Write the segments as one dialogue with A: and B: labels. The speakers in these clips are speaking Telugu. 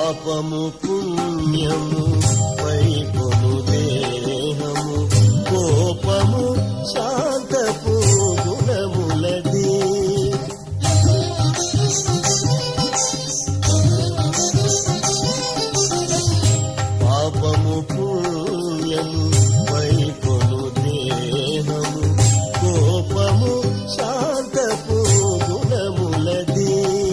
A: పాపము పుణ్యము వైపుము దేహము కోపము శాంతపు గుణములది పాపము పుణ్యము వైపును దేహము కోపము శాంతపు గుణములది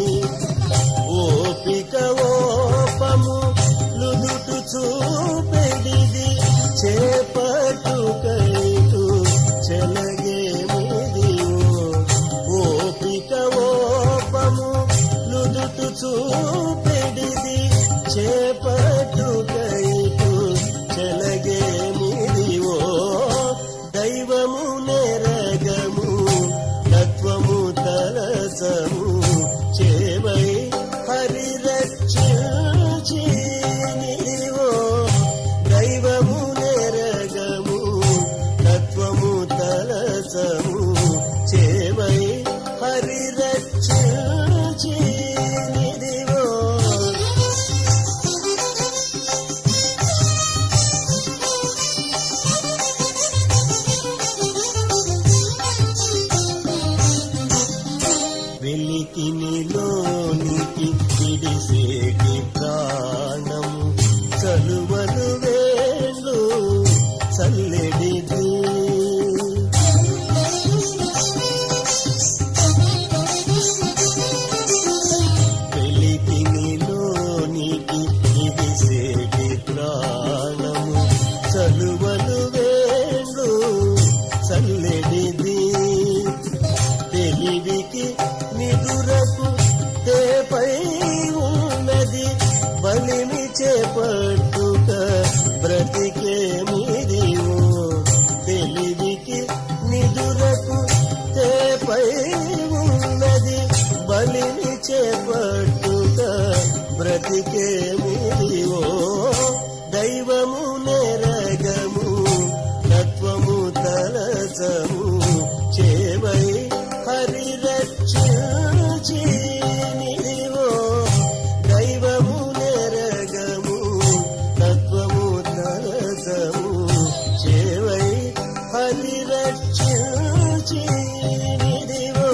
A: ఓపిక ఓపము లుదుటు చూపెడిది చేపట్టు కైటు చెలగేమిది ఓపిక ఓపము లుదుటు చూపెడిది చేపట్టు కైటు చెలగేమిది ఓ దైవము నెరగము తత్వము తలసము చేవై హరి రక్షించి నీవో దైవము నెరగము తత్వము తలసము చేవై హరి రక్షించి నీవో వెలికినిలోనికి పిడిసేటి ప్రాణము చలువలు వేళ్ళు చల్లెడిది వెలికినిలోనికి పిడిసేటి ప్రాణము చలువలు వేళ్ళు చల్లెడిది తెలివికి నిదురకు తేపై ఉన్నది బలిని చేపట్టుక బ్రతికే మీదివో తెలివికి నిదురకు తేపై ఉన్నది బలిని చేపట్టుక బ్రతికే మీదివో దైవము నెరగము తత్వము తలసము చేవై హరి రక్షించి నీవో దైవము నెరగము తత్వము తలసము చేవై హరి రక్షించి నీవో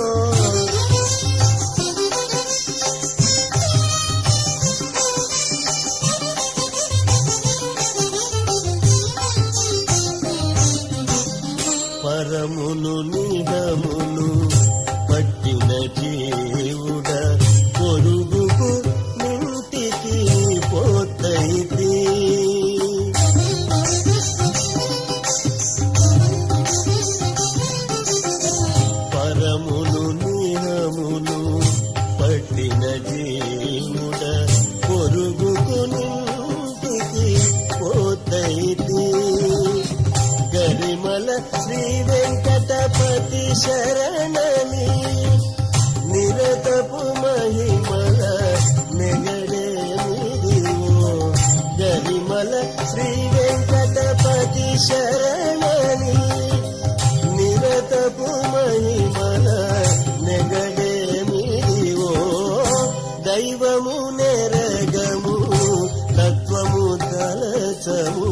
A: పరమును నిగమును పట్టిన జీవుడ పొరుగుకు నింటికి పోతైతి పరమును నిగమును పట్టిన జీవుడ పొరుగుకు నింటికి పోతైతి గరిమల శ్రీ వెంకటపతి శరణని నిరతపు మహిమల నెగడే మిదివో గరిమల శ్రీ వెంకటపతి శరణని నిరతపు మహిమల నెగడే మిదివో దైవము నెరగము తత్వము తలచము